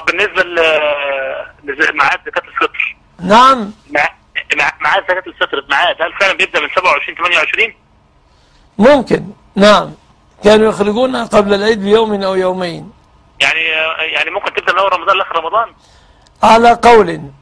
بالنسبه ل ميعاد زكاه الفطر نعم مع- مع- ميعاد زكاه الفطر ميعاد هل فعلا بيبدا من 27 28 ممكن نعم كانوا يخرجونها قبل العيد بيوم أو يومين يعني يعني ممكن تبدا من اول رمضان لاخر رمضان على قول